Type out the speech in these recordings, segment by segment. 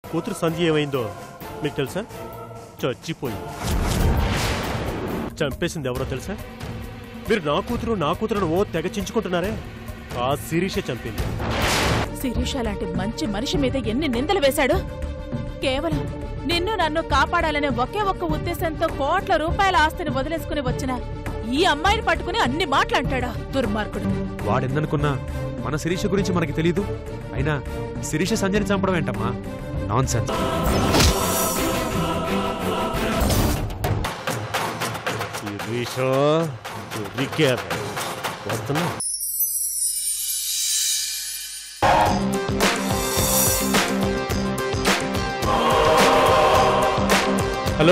కూతురు సంధ్య ఏమైందో మీకు తెలుసా చచ్చిపోయింది చంపేసింది ఎవరో తెలుసా మీరు నా కూతురు నా కూతురును ఓ తెగ చించుకుంటున్నారే ఆ శిరీష చంపింది శిరీష లాంటి మంచి మనిషి మీద ఎన్ని నిందలు వేశాడు కేవలం నిన్ను నన్ను కాపాడాలనే ఒకే ఒక్క ఉద్దేశంతో కోట్ల రూపాయల ఆస్తిని వదిలేసుకుని వచ్చిన ఈ అమ్మాయిని పట్టుకుని అన్ని మాటలంటాడా దుర్మార్గుడు వాడెందనుకున్నా మన శిరీష గురించి మనకి తెలీదు అయినా శిరీష సంజయని చంపడం ఏంటమ్మా నాన్ సెన్స్ శిరీష దొరికారు. వస్తున్నా హలో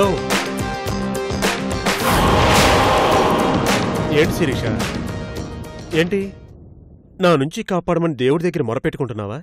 ఏంటి శిరీష ఏంటి నా నుంచి కాపాడమని దేవుడి దగ్గర మొరపెట్టుకుంటున్నావా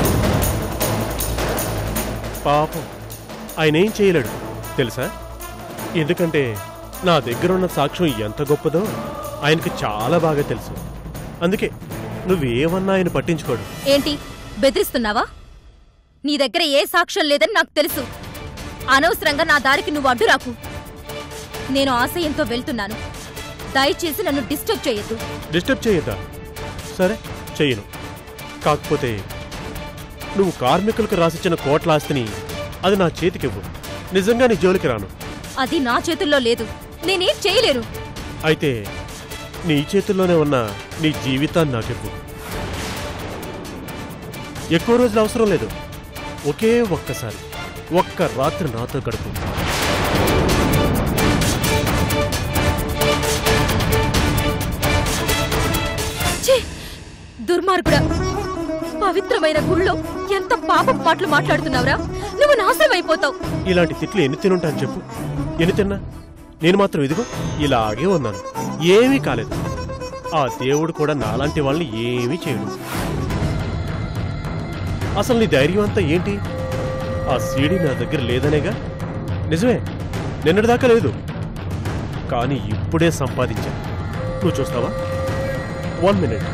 పాపం ఆయన ఏం చేయలేడు తెలుసా ఎందుకంటే నా దగ్గరున్న సాక్ష్యం ఎంత గొప్పదో ఆయనకు చాలా బాగా తెలుసు అందుకే నువ్వేమన్నా ఆయన పట్టించుకోడు ఏంటి బెదిరిస్తున్నావా నీ దగ్గర ఏ సాక్ష్యం లేదని నాకు తెలుసు అనవసరంగా నా దారికి నువ్వు అడ్డు రాకు నేను ఆశయంతో వెళ్తున్నాను దయచేసి నన్ను డిస్టర్బ్ చేయొద్దు డిస్టర్బ్ చేయొద్దా సరే చెయ్యను కాకపోతే నువ్వు కార్మికులకు రాసిచ్చిన కోట్ల ఆస్తిని అది నా చేతికివ్వు నిజంగా నీ జోలికి రాను అది నా చేతుల్లో లేదు నేనేం చేయలేను అయితే నీ చేతుల్లోనే ఉన్న నీ జీవితాన్ని నాకివ్వు ఎక్కువ రోజులు అవసరం లేదు ఒకే ఒక్కసారి ఒక్క రాత్రి నాతో గడుపు ఛీ! దుర్మార్గుడా పవిత్రమైన గుళ్ళో ఎంత పాపం మాటలు మాట్లాడుతున్నావురా నువ్వు నాశనం అయిపోతావు ఇలాంటి తిట్లు ఎన్ని తినుంటాను చెప్పు ఎన్ని తిన్నా నేను మాత్రం ఇదిగో ఇలాగే ఉన్నాను ఏమీ కాలేదు ఆ దేవుడు కూడా నాలాంటి వాళ్ళని ఏమీ చేయడు అసలు నీ ధైర్యం అంతా ఏంటి ఆ సీడీ నా దగ్గర లేదనేగా నిజమే నిన్నటిదాకా లేదు కానీ ఇప్పుడే సంపాదించా నువ్వు చూస్తావా వన్ మినిట్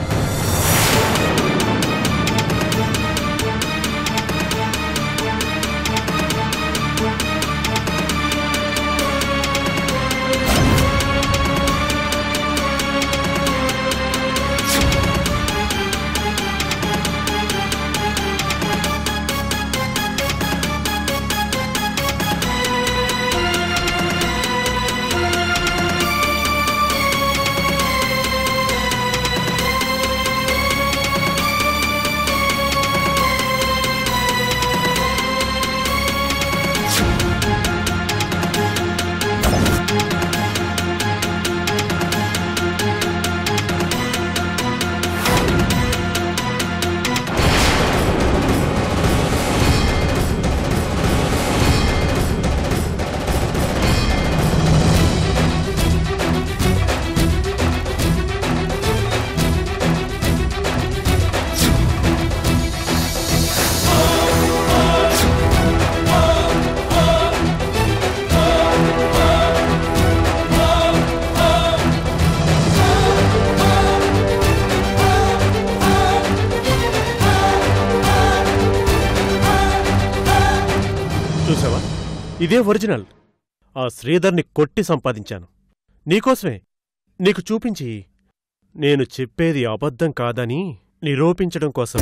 చూసావా ఇదే ఒరిజినల్ ఆ శ్రీధర్ని కొట్టి సంపాదించాను నీకోసమే నీకు చూపించి నేను చెప్పేది అబద్ధం కాదని నిరూపించడం కోసం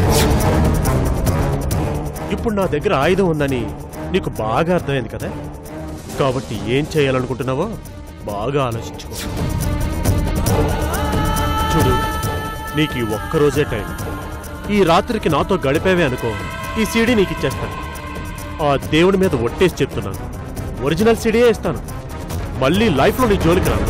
ఇప్పుడు నా దగ్గర ఆయుధం ఉందని నీకు బాగా అర్థమైంది కదా కాబట్టి ఏం చేయాలనుకుంటున్నావో బాగా ఆలోచించుకో చూడు నీకు ఈ ఒక్కరోజే టైం ఈ రాత్రికి నాతో గడిపేవే అనుకో ఈ సీడీ నీకు ఇచ్చేస్తాను ఆ దేవుడి మీద ఒట్టేసి చెప్తున్నాను ఒరిజినల్ సీడీయే ఇస్తాను మళ్ళీ లైఫ్లో నీ జోలికి రాను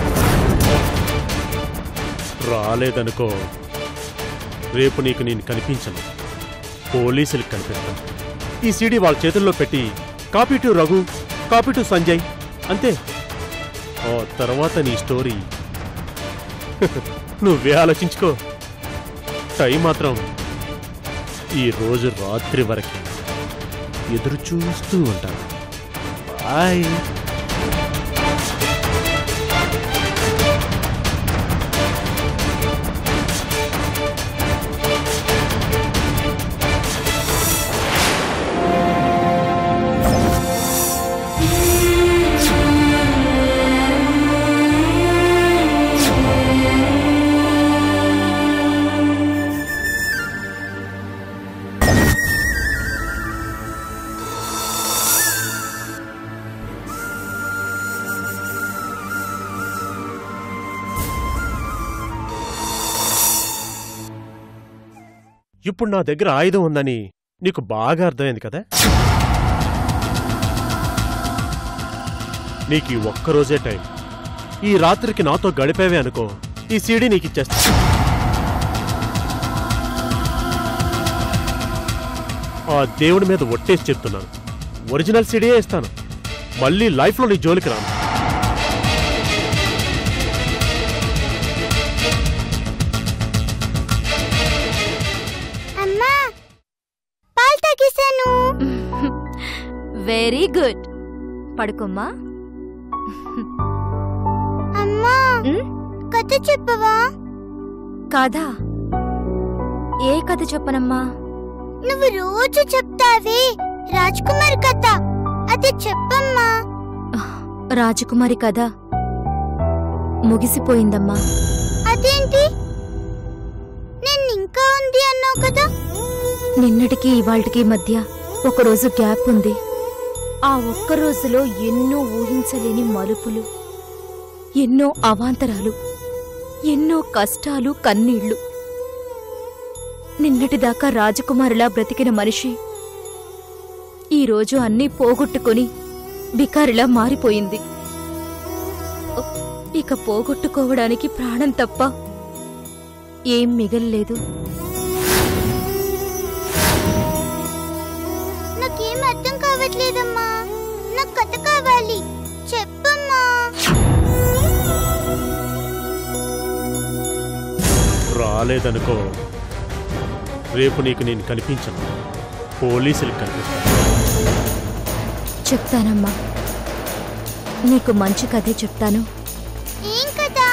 రాలేదనుకో రేపు నీకు నేను కనిపించను పోలీసులకు కనిపిస్తాను ఈ సీడీ వాళ్ళ చేతుల్లో పెట్టి copy to Raghu copy to Sanjay అంతే ఆ తర్వాత నీ స్టోరీ నువ్వే ఆలోచించుకో టైం మాత్రం ఈ రోజు రాత్రి వరకే ఎదురు చూస్తూ ఉంటాను బాయ్ ఇప్పుడు నా దగ్గర ఆయుధం ఉందని నీకు బాగా అర్థమైంది కదా నీకు ఈ ఒక్కరోజే టైం ఈ రాత్రికి నాతో గడిపేవే అనుకో ఈ సీడీ నీకు ఇచ్చేస్తా ఆ దేవుడి మీద ఒట్టేసి చెప్తున్నాను ఒరిజినల్ సీడీయే ఇస్తాను మళ్ళీ లైఫ్లో నీ జోలికి రాను అమ్మా పాలు తాగేశాను వెరీ గుడ్ పడుకోమ్మా అమ్మా ఉమ్, కథ చెప్పవా కథ ఏ కథ చెప్పనమ్మా నువ్వు రోజు చెప్తావే రాజ్ కుమార్ కథ అది చెప్పమ్మా రాజకుమారి కథ ముగిసిపోయిందమ్మా అదేంటి నేను ఇంకా ఉంది అన్నావు కదా నిన్నటికి ఇవాళకి మధ్య ఒకరోజు గ్యాప్ ఉంది ఆ ఒక్క రోజులో ఎన్నో ఊహించలేని మలుపులు ఎన్నో అవాంతరాలు ఎన్నో కష్టాలు కన్నీళ్లు నిన్నటిదాకా రాజకుమారులా బ్రతికిన మనిషి ఈరోజు అన్నీ పోగొట్టుకొని బికారిలా మారిపోయింది ఇక పోగొట్టుకోవడానికి ప్రాణం తప్ప ఏం మిగల్లేదు నాకేం అర్థం కావట్లేదమ్మా నాకు కథ కావాలి చెప్పమ్మా రాలేదనుకో రేపు నీకు నేను కనిపించను పోలీసులకు కనిపిస్తాను చెప్తానమ్మా నీకు మంచి కథే చెప్తాను ఏం కదా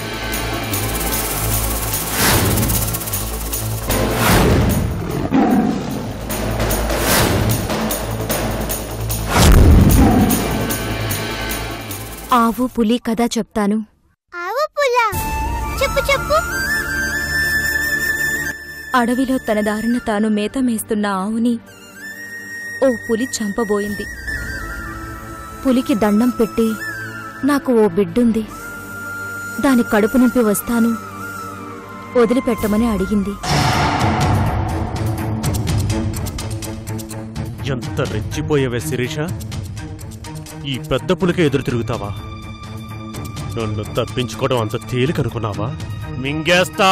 ఆవు పులి కథ చెప్తాను ఆవు పులా చెప్పు చెప్పు అడవిలో తన దారిన తాను మేత మేస్తున్న ఆవుని ఓ పులి చంపబోయింది పులికి దండం పెట్టి నాకు ఓ బిడ్డుంది దాని కడుపు నింపి వస్తాను వదిలిపెట్టమని అడిగింది ఎంత రెచ్చిపోయేవే శిరీష ఈ పెద్ద పులికే ఎదురు తిరుగుతావా నన్ను తప్పించుకోవడం అంత తేలికనుకున్నావా మింగేస్తా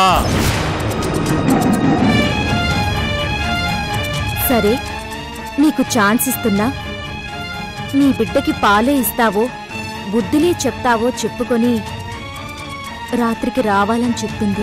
సరే నీకు ఛాన్స్ ఇస్తున్నా నీ బిడ్డకి పాలే ఇస్తావో బుద్ధిలే చెప్తావో చెప్పుకొని రాత్రికి రావాలని చెప్పింది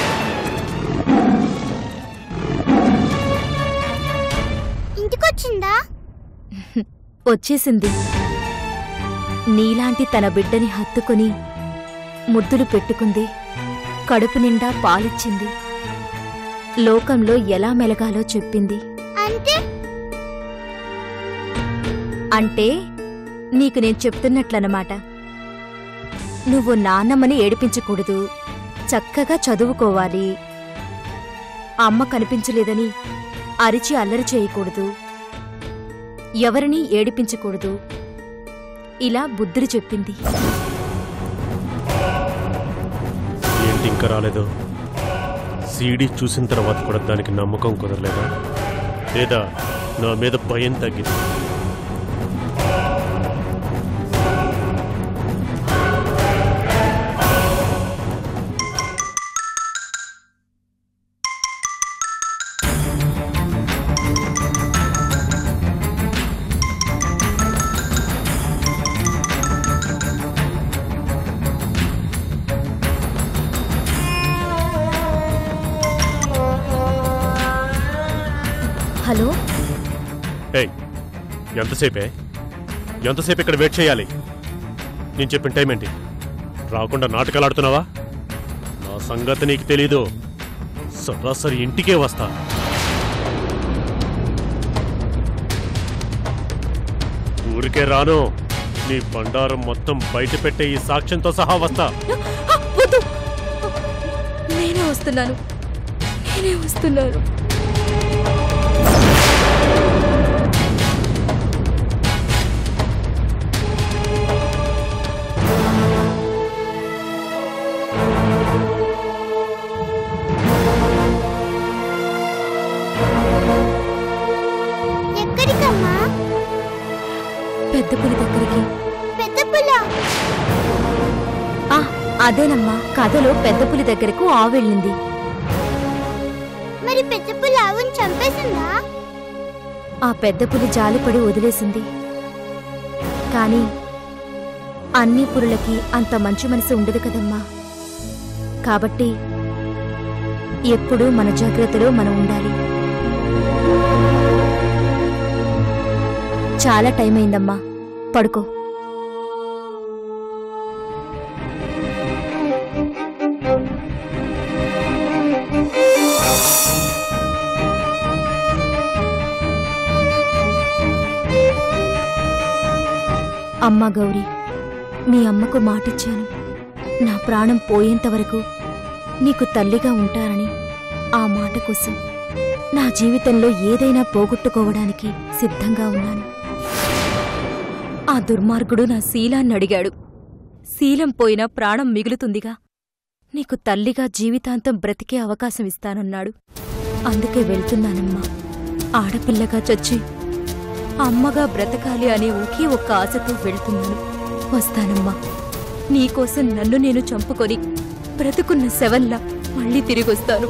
ఇంటికొచ్చిందా వచ్చేసింది నీలాంటి తన బిడ్డని హత్తుకొని ముద్దులు పెట్టుకుంది కడుపు నిండా పాలిచ్చింది లోకంలో ఎలా మెలగాలో చెప్పింది అంటే అంటే నీకు నేను చెప్తున్నట్లనమాట నువ్వు నాన్నమ్మని ఏడిపించకూడదు చక్కగా చదువుకోవాలి అమ్మ కనిపించలేదని అరిచి అల్లరి చేయకూడదు ఎవరినీ ఏడిపించకూడదు ఇలా బుద్ధులు చెప్పింది ఏంటి ఇంకా రాలేదు సీడీ చూసిన తర్వాత కూడా దానికి నమ్మకం కుదరలేదా లేదా నా మీద భయం తగ్గింది హలో ఏయ్ ఎంతసేపే ఎంతసేపు ఇక్కడ వెయిట్ చేయాలి నేను చెప్పిన టైం ఏంటి రాకుండా నాటకాలు ఆడుతున్నావా నా సంగతి నీకు తెలీదు సరాసరి ఇంటికే వస్తా ఊరికే రాను నీ బండారం మొత్తం బయట పెట్టే ఈ సాక్ష్యంతో సహా వస్తా ఆ, వద్దు నేనే వస్తున్నాను నేనే వస్తున్నాను పెద్ద పులి దగ్గరికి పెద్ద పుల ఆ అదేనమ్మా కథలో పెద్ద పులి దగ్గరకు ఆవు వెళ్ళింది మరి పెద్ద పుల ఆవుని చంపేసిందా ఆ పెద్ద పులి జాలిపడి వదిలేసింది కాని అన్ని పురులకి అంత మంచి మనసు ఉండదు కదమ్మా కాబట్టి ఎప్పుడూ మన జాగ్రత్తలో మనం ఉండాలి చాలా టైం అయిందమ్మా పడుకో అమ్మా గౌరీ మీ అమ్మకు మాటిచ్చాను నా ప్రాణం పోయేంత వరకు నీకు తల్లిగా ఉంటానని ఆ మాట కోసం నా జీవితంలో ఏదైనా పోగొట్టుకోవడానికి సిద్ధంగా ఉన్నాను ఆ దుర్మార్గుడు నా శీలాన్ని అడిగాడు శీలం పోయినా ప్రాణం మిగులుతుందిగా నీకు తల్లిగా జీవితాంతం బ్రతికే అవకాశం ఇస్తానన్నాడు అందుకే వెళ్తున్నానమ్మా ఆడపిల్లగా చచ్చి అమ్మగా బ్రతకాలి అనే ఒకే ఒక్క ఆశతో వెళ్తున్నాను వస్తానమ్మా నీకోసం నన్ను నేను చంపుకొని బ్రతుకున్న శవల్లా మళ్ళీ తిరిగొస్తాను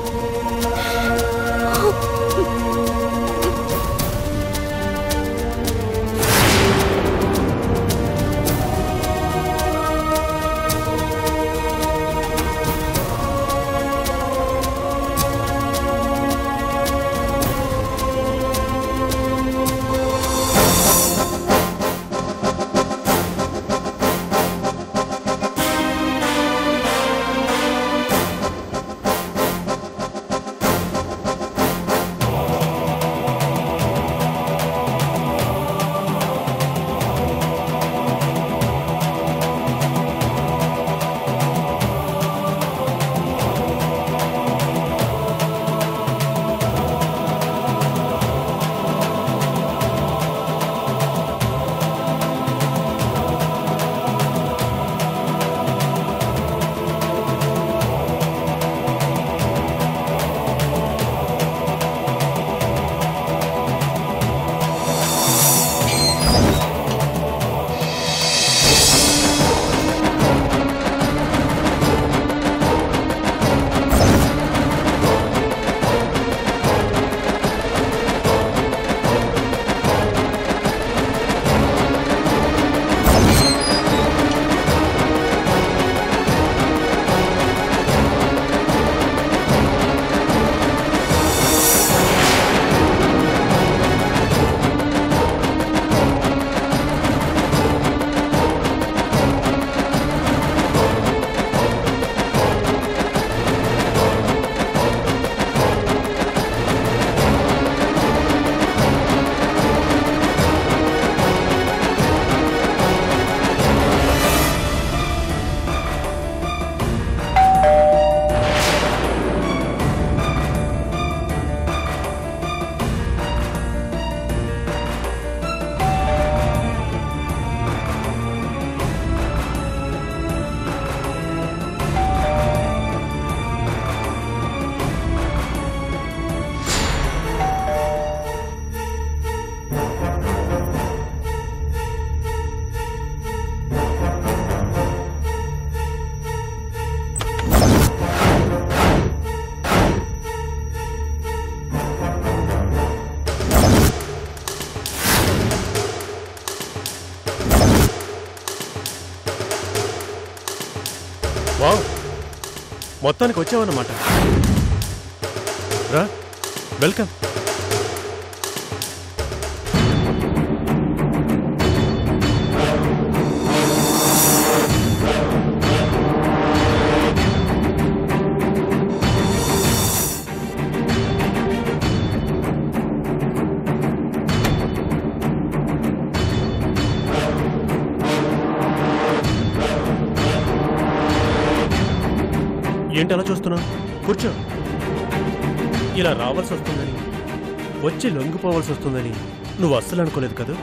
వావ్ మొత్తానికి వచ్చావన్నమాట రా వెల్కమ్ ఏంటి అలా చూస్తున్నావు కూర్చో ఇలా రావాల్సి వస్తుందని వచ్చి లొంగిపోవాల్సి వస్తుందని నువ్వు అస్సలు అనుకోలేదు కదా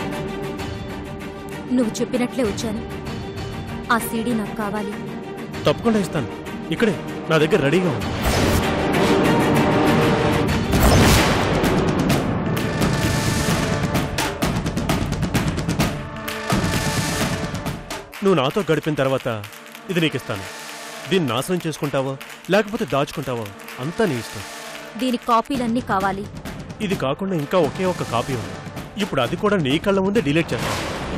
నువ్వు చెప్పినట్లే వచ్చాను ఆ సీడీ నాకు కావాలి తప్పకుండా ఇస్తాను ఇక్కడే నా దగ్గర రెడీగా ఉంది నువ్వు నాతో గడిపిన తర్వాత ఇది నీకు ఇస్తాను దీన్ని నాశనం చేసుకుంటావో లేకపోతే దాచుకుంటావో అంతా నీ ఇష్టం దీని కాపీలన్నీ కావాలి ఇది కాకుండా ఇంకా ఒకే ఒక కాపీ ఉంది ఇప్పుడు అది కూడా నీ కళ్ళ ముందే డిలీట్ చేస్తాను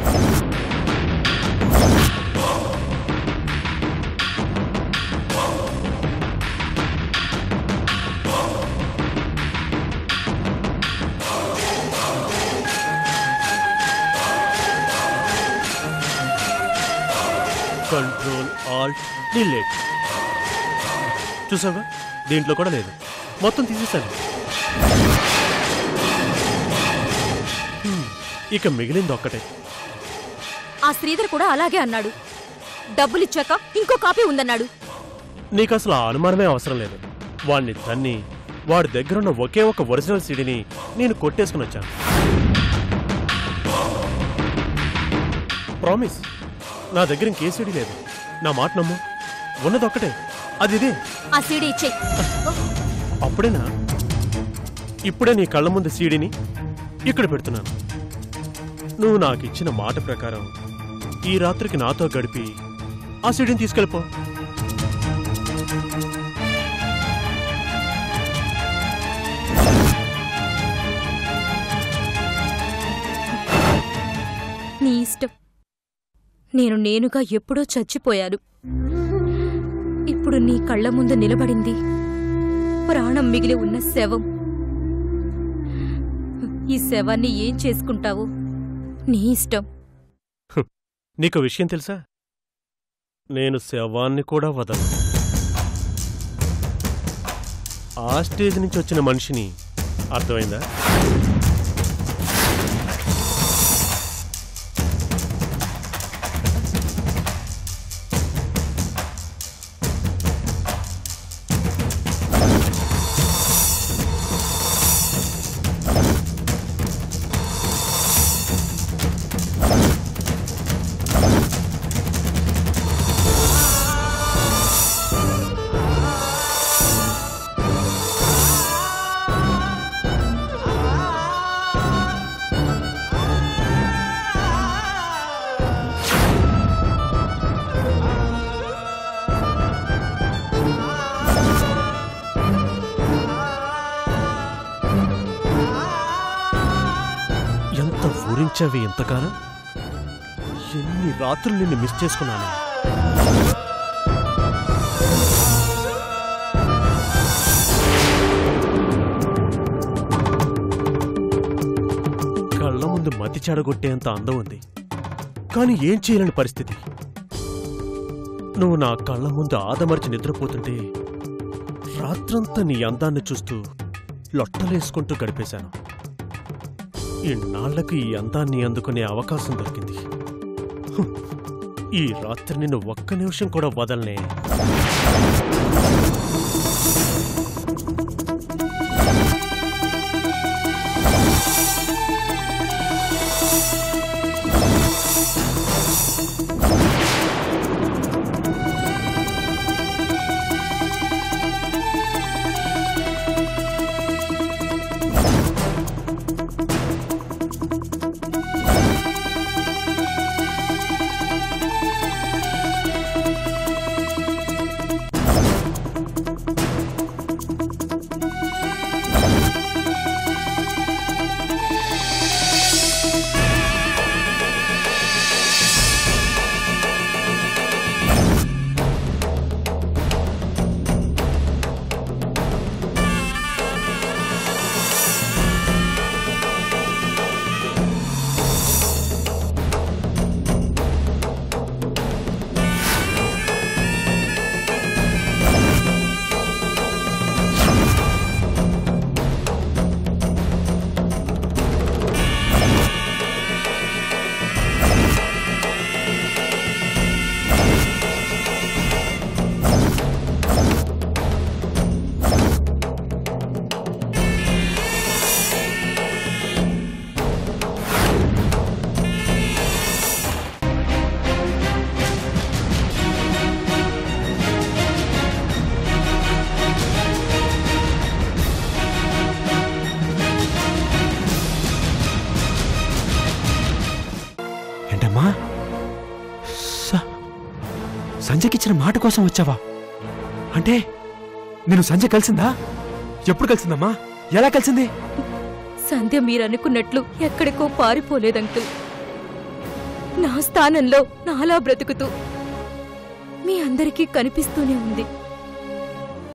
కంట్రోల్ ఆల్ట్ డిలీట్ చూసావా దీంట్లో కూడా లేదు మొత్తం తీసేసాను హ్మ్, ఇక మిగిలింది ఒక్కటే ఆ శ్రీధర్ కూడా అలాగే అన్నాడు డబ్బులిచ్చాక ఇంకో కాపీ ఉందన్నాడు నీకు అసలు ఆ అనుమానమే అవసరం లేదు వాణ్ణి తన్ని వాడి దగ్గరున్న ఒకే ఒక ఒరిజినల్ సీడీని నేను కొట్టేసుకుని వచ్చాను ప్రామిస్ నా దగ్గర ఇంకే సీడీ లేదు నా మాట నమ్ము ఉన్నది ఒక్కటే అది ఇదే ఆ సీడీ ఇచ్చేయి అప్పుడేనా ఇప్పుడే నీ కళ్ళ ముందు సీడీని ఇక్కడ పెడుతున్నాను నువ్వు నాకు ఇచ్చిన మాట ప్రకారం ఈ రాత్రికి నాతో గడిపి ఆ సీడీని తీసుకెళ్ళిపో నీ ఇష్టం నేను నేనుగా ఎప్పుడో చచ్చిపోయాను ఇప్పుడు నీ కళ్ళ ముందు నిలబడింది ప్రాణం మిగిలి ఉన్న శవం ఈ శవాన్ని ఏం చేసుకుంటావు నీ ఇష్టం నీకు విషయం తెలుసా నేను శవాన్ని కూడా వదలను ఆ స్టేజ్ నుంచి వచ్చిన మనిషిని అర్థమైందా ఎంత ఊరించావి ఎంతకాలం ఎన్ని రాత్రులు నిన్ను మిస్ చేసుకున్నాను కళ్ళ ముందు మతి చెడగొట్టేంత అందం ఉంది కానీ ఏం చేయలేని పరిస్థితి నువ్వు నా కళ్ళ ముందు ఆదమర్చి నిద్రపోతుంటే రాత్రంతా నీ అందాన్ని చూస్తూ లొట్టలేసుకుంటూ గడిపేశాను ఇన్నాళ్లకు ఈ అందాన్ని అందుకునే అవకాశం దొరికింది హుం, ఈ రాత్రి నిన్ను ఒక్క నిమిషం కూడా వదలనే సంజయ్కి ఇచ్చిన మాట కోసం వచ్చావా అంటే నేను సంజయ్ కలిసిందా ఎప్పుడు కలిసిందమ్మా ఎలా కలిసింది సంధ్య మీరనుకున్నట్లు ఎక్కడికో పారిపోలేదంకుల్ నా స్థానంలో నాలా బ్రతుకుతూ మీ అందరికీ కనిపిస్తూనే ఉంది